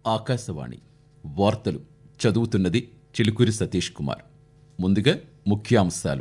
ఆకాశవాణి వార్తలు చదువుతున్నది చిలుకూరి సతీష్ కుమార్ ముందుగా ముఖ్యాంశాలు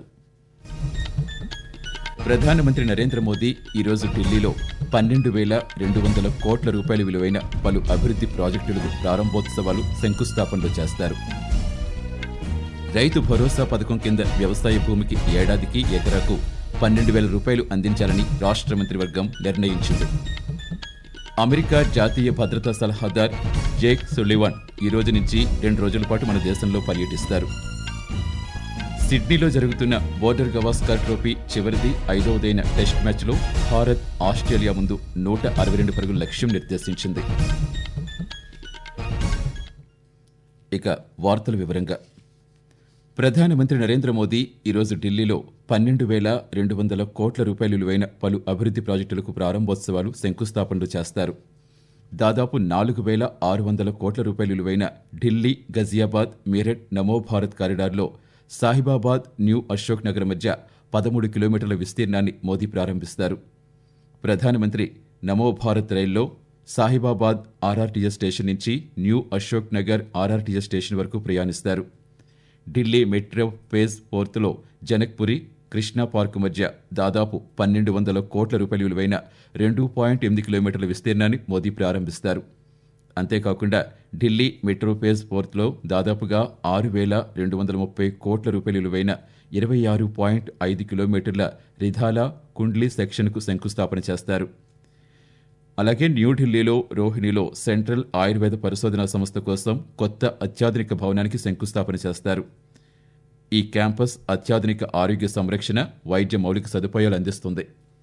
ప్రధానమంత్రి నరేంద్ర మోదీ ఈరోజు ఢిల్లీలో పన్నెండు వేల రెండు వందల కోట్ల రూపాయల విలువైన పలు అభివృద్ధి ప్రాజెక్టులకు ప్రారంభోత్సవాలు శంకుస్థాపనలు చేస్తారు రైతు భరోసా పథకం కింద వ్యవసాయ భూమికి ఏడాదికి ఎకరాకు పన్నెండు వేల రూపాయలు అందించాలని రాష్ట్ర మంత్రివర్గం నిర్ణయించింది అమెరికా జాతీయ భద్రతా సలహాదార్ జేక్ సులివాన్ ఈ రోజు నుంచి రెండు రోజుల పాటు మన దేశంలో పర్యటిస్తారు సిడ్నీలో జరుగుతున్న బోర్డర్ గవాస్కర్ ట్రోఫీ చివరిది ఐదవదైన టెస్ట్ మ్యాచ్లో భారత్ ఆస్ట్రేలియా ముందు నూట అరవై రెండు పరుగుల లక్ష్యం నిర్దేశించింది ఇక వార్తల వివరంగా ప్రధానమంత్రి నరేంద్ర మోదీ ఈరోజు ఢిల్లీలో పన్నెండు వేల రెండు వందల కోట్ల రూపాయల విలువైన పలు అభివృద్ధి ప్రాజెక్టులకు ప్రారంభోత్సవాలు శంకుస్థాపనలు చేస్తారు దాదాపు నాలుగు వేల ఆరు వందల కోట్ల రూపాయల విలువైన ఢిల్లీ గజియాబాద్ మీరట్ నమో భారత్ కారిడార్లో సాహిబాబాద్ న్యూ అశోక్ నగర్ మధ్య పదమూడు కిలోమీటర్ల విస్తీర్ణాన్ని మోదీ ప్రారంభిస్తారు ప్రధానమంత్రి నమో భారత్ రైల్లో సాహిబాబాద్ ఆర్ఆర్టీఎస్ స్టేషన్ నుంచి new Ashok Nagar RRTS station వరకు ప్రయాణిస్తారు ఢిల్లీ మెట్రో ఫేజ్ ఫోర్త్లో జనక్పురి కృష్ణా పార్క్ మధ్య దాదాపు పన్నెండు వందల కోట్ల రూపాయల విలువైన రెండు పాయింట్ ఎనిమిది కిలోమీటర్ల విస్తీర్ణాన్ని మోదీ ప్రారంభిస్తారు అంతేకాకుండా ఢిల్లీ మెట్రో ఫేజ్ ఫోర్త్లో దాదాపుగా ఆరు వేల రెండు వందల ముప్పై కోట్ల రూపాయల విలువైన ఇరవై ఆరు పాయింట్ ఐదు కిలోమీటర్ల రిధాలా కుండ్లీ సెక్షన్కు శంకుస్థాపన చేస్తారు అలాగే న్యూఢిల్లీలో రోహిణిలో సెంట్రల్ ఆయుర్వేద పరిశోధనా సంస్థ కోసం కొత్త అత్యాధునిక భవనానికి శంకుస్థాపన చేస్తారు ఈ క్యాంపస్ అత్యాధునిక ఆరోగ్య సంరక్షణ వైద్య మౌలిక సదుపాయాలు అందిస్తుంది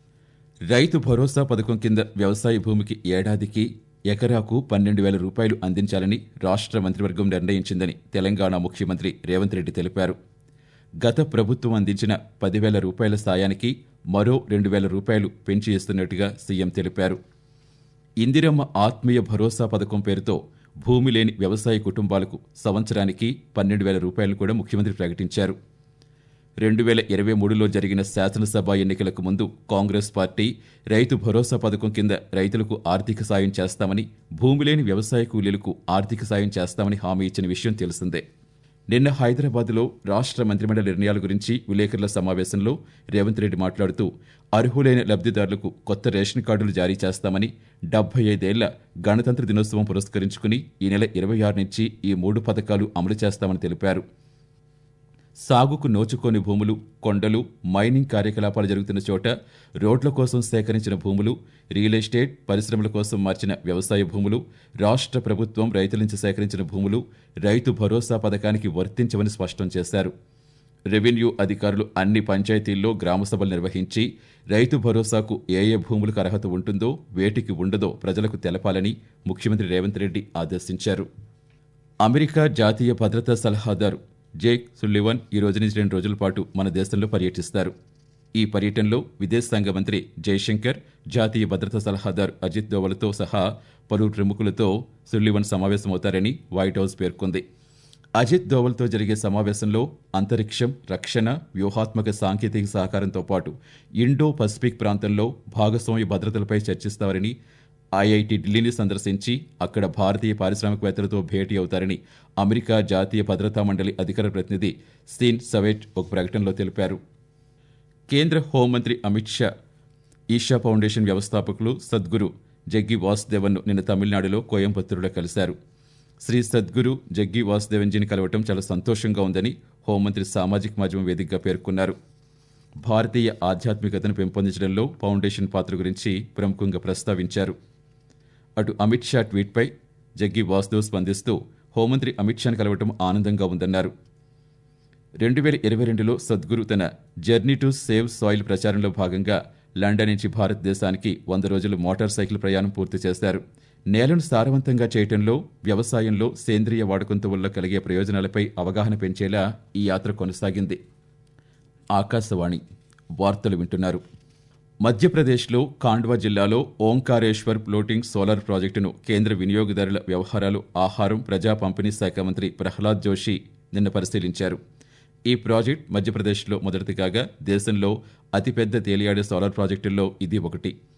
రైతు భరోసా పథకం కింద వ్యవసాయ భూమికి ఏడాదికి ఎకరాకు పన్నెండు వేల రూపాయలు అందించాలని రాష్ట్ర మంత్రివర్గం నిర్ణయించిందని తెలంగాణ ముఖ్యమంత్రి రేవంత్ రెడ్డి తెలిపారు గత ప్రభుత్వం అందించిన పదివేల రూపాయల సాయానికి మరో రెండు వేల రూపాయలు పెంచి ఇస్తున్నట్టుగా సీఎం తెలిపారు ఇందిరమ్మ ఆత్మీయ భరోసా పథకం పేరుతో భూమి లేని వ్యవసాయ కుటుంబాలకు సంవత్సరానికి పన్నెండు వేల రూపాయలు కూడా ముఖ్యమంత్రి ప్రకటించారు రెండు వేల ఇరవై మూడులో జరిగిన శాసనసభ ఎన్నికలకు ముందు కాంగ్రెస్ పార్టీ రైతు భరోసా పథకం కింద రైతులకు ఆర్థిక సాయం చేస్తామని భూమి లేని వ్యవసాయ కూలీలకు ఆర్థిక సాయం చేస్తామని హామీ ఇచ్చిన విషయం తెలిసిందే నిన్న హైదరాబాద్లో రాష్ట్ర మంత్రిమండలి నిర్ణయాల గురించి విలేకరుల సమావేశంలో రేవంత్ రెడ్డి మాట్లాడుతూ అర్హులైన లబ్ధిదారులకు కొత్త రేషన్ కార్డులు జారీ చేస్తామని డెబ్బై ఐదేళ్ల గణతంత్ర దినోత్సవం పురస్కరించుకుని ఈ నెల ఇరవై ఆరు నుంచి ఈ మూడు పథకాలు అమలు చేస్తామని తెలిపారు సాగుకు నోచుకోని భూములు కొండలు మైనింగ్ కార్యకలాపాలు జరుగుతున్న చోట రోడ్ల కోసం సేకరించిన భూములు రియల్ ఎస్టేట్ పరిశ్రమల కోసం మార్చిన వ్యవసాయ భూములు రాష్ట్ర ప్రభుత్వం రైతుల నుంచి సేకరించిన భూములు రైతు భరోసా పథకానికి వర్తించవని స్పష్టం చేశారు రెవెన్యూ అధికారులు అన్ని పంచాయతీల్లో గ్రామసభలు నిర్వహించి రైతు భరోసాకు ఏ ఏ భూములకు అర్హత ఉంటుందో వేటికి ఉండదో ప్రజలకు తెలపాలని ముఖ్యమంత్రి రేవంత్ రెడ్డి ఆదేశించారు అమెరికా జాతీయ భద్రతా సలహాదారు జేక్ సుల్లివన్ ఈ రోజు నుంచి రెండు రోజుల పాటు మన దేశంలో పర్యటిస్తారు ఈ పర్యటనలో విదేశాంగ మంత్రి జయశంకర్ జాతీయ భద్రతా సలహాదారు అజిత్ దోవల్తో సహా పలువురు ప్రముఖులతో సుల్లివన్ సమావేశమవుతారని వైట్ హౌస్ పేర్కొంది అజిత్ దోవల్తో జరిగే సమావేశంలో అంతరిక్షం రక్షణ వ్యూహాత్మక సాంకేతిక సహకారంతో పాటు ఇండో పసిఫిక్ ప్రాంతంలో భాగస్వామ్య భద్రతలపై చర్చిస్తారని ఐఐటి ఢిల్లీని సందర్శించి అక్కడ భారతీయ పారిశ్రామికవేత్తలతో భేటీ అవుతారని అమెరికా జాతీయ భద్రతా మండలి అధికార ప్రతినిధి సీన్ సవేట్ ఒక ప్రకటనలో తెలిపారు కేంద్ర హోంమంత్రి అమిత్ షా ఈషా ఫౌండేషన్ వ్యవస్థాపకులు సద్గురు జగ్గి వాసుదేవన్ను నిన్న తమిళనాడులో కోయంబత్తూరులో కలిశారు శ్రీ సద్గురు జగ్గి వాసుదేవన్జీని కలవటం చాలా సంతోషంగా ఉందని హోంమంత్రి సామాజిక మాధ్యమం వేదికగా పేర్కొన్నారు భారతీయ ఆధ్యాత్మికతను పెంపొందించడంలో ఫౌండేషన్ పాత్ర గురించి ప్రముఖంగా ప్రస్తావించారు అటు అమిత్ షా ట్వీట్పై జగ్గి వాసుదేవ్ స్పందిస్తూ హోంమంత్రి అమిత్ షాను కలవటం ఆనందంగా ఉందన్నారు రెండు వేల ఇరవై రెండులో సద్గురు తన జర్నీ టు సేవ్ సాయిల్ ప్రచారంలో భాగంగా లండన్ నుంచి భారతదేశానికి వంద రోజులు మోటార్ సైకిల్ ప్రయాణం పూర్తి చేశారు నేలను సారవంతంగా చేయటంలో వ్యవసాయంలో సేంద్రియ వాడకంతో వల్ల కలిగే ప్రయోజనాలపై అవగాహన పెంచేలా ఈ యాత్ర కొనసాగింది ఆకాశవాణి వార్తలు వింటున్నారు మధ్యప్రదేశ్లో కాండ్వా జిల్లాలో ఓంకారేశ్వర్ ఫ్లోటింగ్ సోలార్ ప్రాజెక్టును కేంద్ర వినియోగదారుల వ్యవహారాలు ఆహారం ప్రజా పంపిణీ శాఖ మంత్రి ప్రహ్లాద్ జోషి నిన్న పరిశీలించారు ఈ ప్రాజెక్ట్ మధ్యప్రదేశ్లో మొదటిది కాగా దేశంలో అతిపెద్ద తేలియాడే సోలార్ ప్రాజెక్టుల్లో ఇది ఒకటి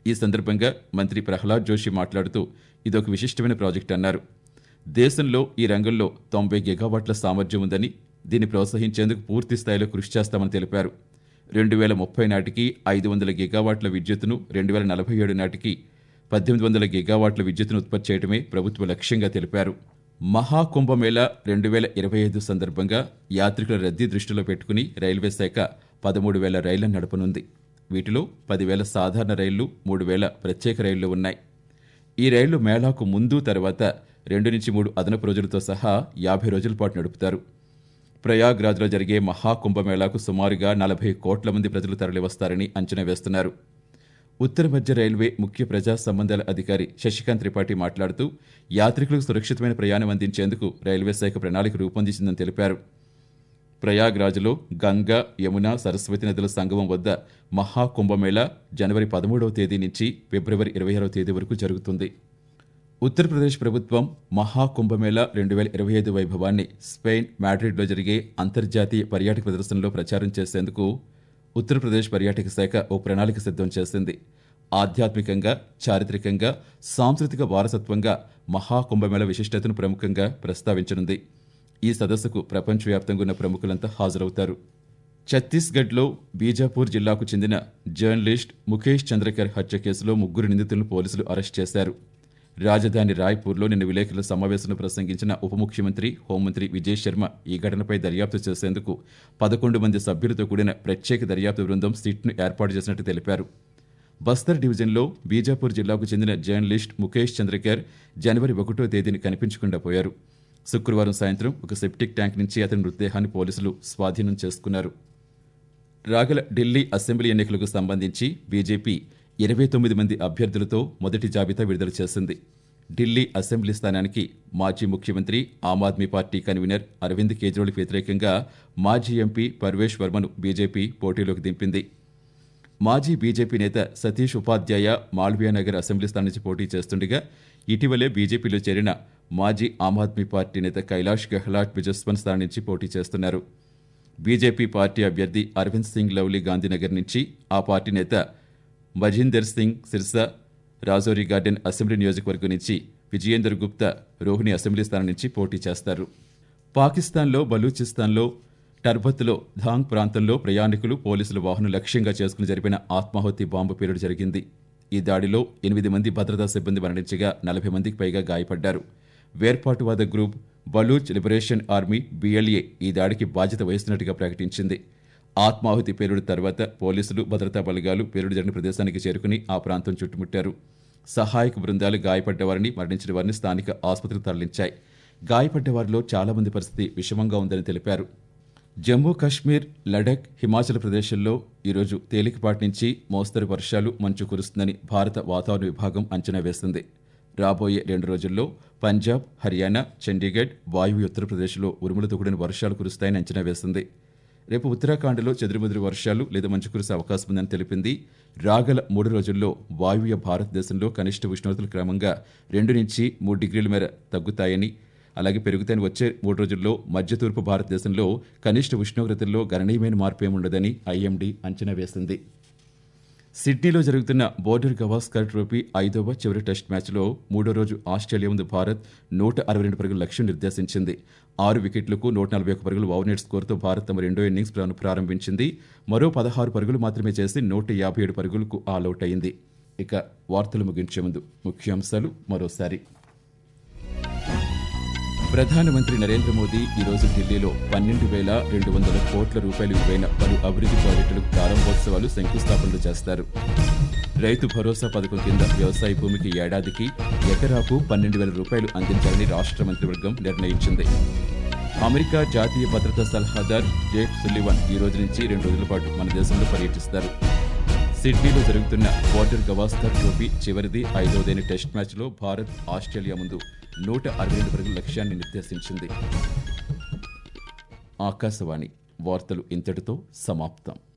ఈ సందర్భంగా మంత్రి ప్రహ్లాద్ జోషి మాట్లాడుతూ ఇదొక విశిష్టమైన ప్రాజెక్టు అన్నారు దేశంలో ఈ రంగంలో తొంభై గిగావాట్ల సామర్థ్యం ఉందని దీన్ని ప్రోత్సహించేందుకు పూర్తి స్థాయిలో కృషి చేస్తామని తెలిపారు రెండు వేల ముప్పై నాటికి ఐదు వందల గిగావాట్ల విద్యుత్తును రెండు వేల నలభై ఏడు నాటికి పద్దెనిమిది వందల గిగావాట్ల విద్యుత్తును ఉత్పత్తి చేయడమే ప్రభుత్వ లక్ష్యంగా తెలిపారు మహాకుంభమేళ రెండు వేల ఇరవై ఐదు సందర్భంగా యాత్రికుల రద్దీ దృష్టిలో పెట్టుకుని రైల్వే శాఖ పదమూడు వేల రైళ్లను నడపనుంది వీటిలో పదివేల సాధారణ రైళ్లు మూడు వేల ప్రత్యేక రైళ్లు ఉన్నాయి ఈ రైళ్లు మేళాకు ముందు తర్వాత రెండు నుంచి మూడు అదనపు రోజులతో సహా యాభై రోజుల పాటు నడుపుతారు ప్రయాగ్రాజ్లో జరిగే మహాకుంభమేళాకు సుమారుగా నలభై కోట్ల మంది ప్రజలు తరలివస్తారని అంచనా వేస్తున్నారు ఉత్తర మధ్య రైల్వే ముఖ్య ప్రజా సంబంధాల అధికారి శశికాంత్ త్రిపాఠి మాట్లాడుతూ యాత్రికులకు సురక్షితమైన ప్రయాణం అందించేందుకు రైల్వే శాఖ ప్రణాళిక రూపొందించిందని తెలిపారు ప్రయాగ్రాజ్లో గంగా యమున సరస్వతి నదుల సంగమం వద్ద మహాకుంభమేళ జనవరి పదమూడవ తేదీ నుంచి ఫిబ్రవరి ఇరవై ఆరవ తేదీ వరకు జరుగుతుంది ఉత్తరప్రదేశ్ ప్రభుత్వం మహాకుంభమేళ రెండు వేల ఇరవై ఐదు వైభవాన్ని స్పెయిన్ మాడ్రిడ్లో జరిగే అంతర్జాతీయ పర్యాటక ప్రదర్శనలో ప్రచారం చేసేందుకు ఉత్తరప్రదేశ్ పర్యాటక శాఖ ఓ ప్రణాళిక సిద్ధం చేసింది ఆధ్యాత్మికంగా చారిత్రకంగా సాంస్కృతిక వారసత్వంగా మహాకుంభమేళ విశిష్టతను ప్రముఖంగా ప్రస్తావించనుంది ఈ సదస్సుకు ప్రపంచవ్యాప్తంగా ఉన్న ప్రముఖులంతా హాజరవుతారు ఛత్తీస్గఢ్లో బీజాపూర్ జిల్లాకు చెందిన జర్నలిస్ట్ ముఖేష్ చంద్రకర్ హత్య కేసులో ముగ్గురు నిందితులను పోలీసులు అరెస్ట్ చేశారు రాజధాని రాయ్పూర్లో నిన్న విలేకరుల సమావేశంలో ప్రసంగించిన ఉప ముఖ్యమంత్రి హోంమంత్రి విజయ్ శర్మ ఈ ఘటనపై దర్యాప్తు చేసేందుకు పదకొండు మంది సభ్యులతో కూడిన ప్రత్యేక దర్యాప్తు బృందం సిట్ను ఏర్పాటు చేసినట్టు తెలిపారు బస్తర్ డివిజన్లో బీజాపూర్ జిల్లాకు చెందిన జర్నలిస్ట్ ముఖేష్ చంద్రకర్ జనవరి ఒకటో తేదీని కనిపించకుండా పోయారు శుక్రవారం సాయంత్రం ఒక సెప్టిక్ ట్యాంక్ నుంచి అతని మృతదేహాన్ని పోలీసులు స్వాధీనం చేసుకున్నారు రాగల ఢిల్లీ అసెంబ్లీ ఎన్నికలకు సంబంధించి బీజేపీ ఇరవై తొమ్మిది మంది అభ్యర్థులతో మొదటి జాబితా విడుదల చేసింది ఢిల్లీ అసెంబ్లీ స్థానానికి మాజీ ముఖ్యమంత్రి ఆమ్ ఆద్మీ పార్టీ కన్వీనర్ అరవింద్ కేజ్రీవాల్కి వ్యతిరేకంగా మాజీ ఎంపీ పర్వేష్ వర్మను బీజేపీ పోటీలోకి దింపింది మాజీ బీజేపీ నేత సతీష్ ఉపాధ్యాయ మాల్వియానగర్ అసెంబ్లీ స్థానం నుంచి పోటీ చేస్తుండగా ఇటీవలే బీజేపీలో చేరిన మాజీ ఆమ్ ఆద్మీ పార్టీ నేత కైలాష్ గెహ్లాట్ బిజస్వన్ స్థానం నుంచి పోటీ చేస్తున్నారు బీజేపీ పార్టీ అభ్యర్థి అరవింద్ సింగ్ లవ్లీ గాంధీనగర్ నుంచి ఆ పార్టీ నేత మజీందర్ సింగ్ సిర్సా రాజౌరి గార్డెన్ అసెంబ్లీ నియోజకవర్గం నుంచి విజయేందర్ గుప్తా రోహిణి అసెంబ్లీ స్థానం నుంచి పోటీ చేస్తారు పాకిస్తాన్లో బలూచిస్తాన్లో టర్బత్లో ధాంగ్ ప్రాంతంలో ప్రయాణికులు పోలీసుల వాహనం లక్ష్యంగా చేసుకుని జరిపిన ఆత్మాహుతి బాంబు పేలుడు జరిగింది ఈ దాడిలో ఎనిమిది మంది భద్రతా సిబ్బంది మరణించగా నలభై మందికి పైగా గాయపడ్డారు వేర్పాటువాద group Baloch liberation army BLA ఈ దాడికి బాధ్యత వహిస్తున్నట్టుగా ప్రకటించింది ఆత్మాహుతి పేలుడు తర్వాత పోలీసులు భద్రతా బలగాలు పేలుడు జరిగిన ప్రదేశానికి చేరుకుని ఆ ప్రాంతం చుట్టుముట్టారు సహాయక బృందాలు గాయపడ్డ వారిని మరణించిన వారిని స్థానిక ఆసుపత్రికి తరలించాయి గాయపడ్డ వారిలో చాలా మంది పరిస్థితి విషమంగా ఉందని తెలిపారు జమ్మూ కాశ్మీర్ లడఖ్ హిమాచల్ ప్రదేశ్లో ఈరోజు తేలికపాటి నుంచి మోస్తరు వర్షాలు మంచు కురుస్తుందని భారత వాతావరణ విభాగం అంచనా వేసింది రాబోయే రెండు రోజుల్లో పంజాబ్ హర్యానా చండీగఢ్ వాయువ్య ఉత్తరప్రదేశ్లో ఉరుములతో కూడిన వర్షాలు కురుస్తాయని అంచనా వేసింది రేపు ఉత్తరాఖండ్లో చెదురుమదురు వర్షాలు లేదా మంచు కురిసే అవకాశం ఉందని తెలిపింది రాగల మూడు రోజుల్లో వాయువ్య భారతదేశంలో కనిష్ట ఉష్ణోగ్రతలు క్రమంగా రెండు నుంచి మూడు డిగ్రీల మేర తగ్గుతాయని అలాగే పెరుగుతాయని వచ్చే మూడు రోజుల్లో మధ్య తూర్పు భారతదేశంలో కనిష్ట ఉష్ణోగ్రతల్లో గణనీయమైన మార్పు ఏముండదని ఐఎండీ అంచనా వేసింది సిడ్నీలో జరుగుతున్న బోర్డర్ గవాస్కర్ ట్రోఫీ ఐదవ చివరి టెస్ట్ మ్యాచ్లో మూడో రోజు ఆస్ట్రేలియా ముందు భారత్ నూట అరవై రెండు పరుగుల లక్ష్యం నిర్దేశించింది ఆరు వికెట్లకు నూట నలభై ఒక పరుగులు ఓవర్నెట్ స్కోర్తో భారత్ తమ రెండో ఇన్నింగ్స్ ప్రారం- ప్రారంభించింది మరో పదహారు పరుగులు మాత్రమే చేసి నూట యాభై ఏడు పరుగులకు ఆల్అవుట్ అయింది ఇక వార్తలు ముగించే ముందు ముఖ్యాంశాలు మరోసారి ప్రధానమంత్రి నరేంద్ర మోదీ ఈరోజు ఢిల్లీలో పన్నెండు వేల రెండు వందల కోట్ల రూపాయలు విలువైన పలు అభివృద్ధి ప్రాజెక్టులకు ప్రారంభోత్సవాలు శంకుస్థాపనలు చేస్తారు రైతు భరోసా పథకం కింద వ్యవసాయ భూమికి ఏడాదికి ఎకరాకు పన్నెండు వేల రూపాయలు అందించాలని రాష్ట్ర మంత్రివర్గం నిర్ణయించింది అమెరికా జాతీయ భద్రతా సలహాదారు జేక్ సుల్లివన్ ఈ రోజు నుంచి రెండు రోజుల పాటు మన దేశంలో పర్యటిస్తారు సిడ్నీలో జరుగుతున్న బోర్డర్ గవాస్కర్ ట్రోఫీ చివరిది ఐదవదైన టెస్ట్ మ్యాచ్లో భారత్ ఆస్ట్రేలియా ముందు నూట అరవై రెండు పరుగుల లక్ష్యాన్ని నిర్దేశించింది ఆకాశవాణి వార్తలు ఇంతటితో సమాప్తం